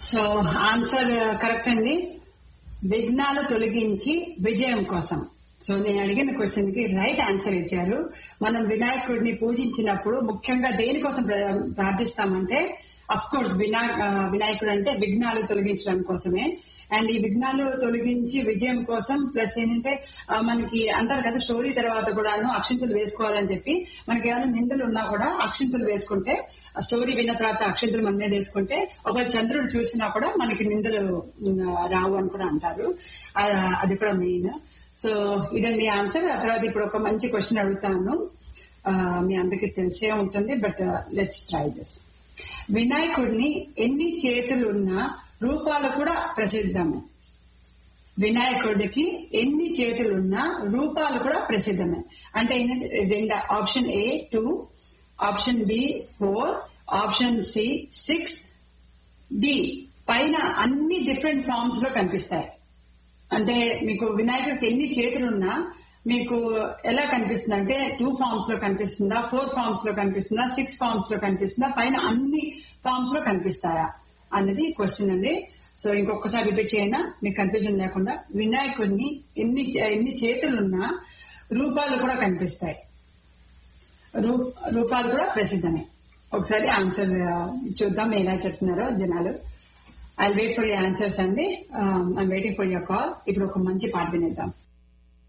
so answer correct అండి విఘ్నాలు తొలగించి విజయం కోసం సో నేను అడిగిన క్వశ్చన్ కి రైట్ ఆన్సర్ ఇచ్చారు మనం వినాయకుడిని పూజించినప్పుడు ముఖ్యంగా దేనికోసం ప్ర- ప్రార్థిస్తామంటే అఫ్ కోర్స్ వినా ఆ, వినాయకుడు అంటే విఘ్నాలు తొలగించడం కోసమే అండ్ ఈ విఘ్నాలు తొలగించి విజయం కోసం ప్లస్ ఏంటంటే ఆ, మనకి అంటారు కదా స్టోరీ తర్వాత కూడాను అక్షింతలు వేసుకోవాలని చెప్పి మనకి ఏమైనా నిందలు ఉన్నా కూడా అక్షింతలు వేసుకుంటే ఆ స్టోరీ విన్న తర్వాత అక్షింతలు మన మీద వేసుకుంటే ఒక చంద్రుడు చూసినా కూడా మనకి నిందలు ఉమ్, రావు అని కూడా అంటారు ఆ, అది కూడా మెయిన్ సో ఇదండి ఆన్సర్ ఆ తర్వాత ఇప్పుడు ఒక మంచి క్వశ్చన్ అడుగుతాను ఆ, మీ అందరికి తెలిసే ఉంటుంది బట్ లెట్స్ ట్రై దిస్ వినాయకుడిని ఎన్ని చేతులున్న రూపాలు కూడా ప్రసిద్ధమే వినాయకుడికి ఎన్ని చేతులున్నా రూపాలు కూడా ప్రసిద్ధమే అంటే ఏంటంటే రెండు option A two option B four option C six D పైన అన్ని డిఫరెంట్ ఫార్మ్స్ లో కనిపిస్తాయి అంటే మీకు వినాయకుడికి ఎన్ని చేతులున్నా మీకు ఎలా కనిపిస్తుంది అంటే టూ ఫార్మ్స్ లో కనిపిస్తుందా ఫోర్ ఫార్మ్స్ లో కనిపిస్తుందా సిక్స్ ఫార్మ్స్ లో కనిపిస్తుందా పైన అన్ని ఫార్మ్స్ లో కనిపిస్తాయా అన్నది క్వశ్చన్ అండి సో ఇంకొకసారి రిపీట్ చేయనా మీకు కన్ఫ్యూజన్ లేకుండా వినాయకుడిని ఎన్ని ఎన్ని చేతులున్నా రూపాలు కూడా కనిపిస్తాయి రూ- రూపాలు కూడా ప్రసిద్ధమే ఒకసారి ఆన్సర్ ఆ, చూద్దాం ఎలా చెప్తున్నారో జనాలు I wait for your answers అండి I waiting for your call ఇప్పుడు ఒక మంచి పాట వినేద్దాం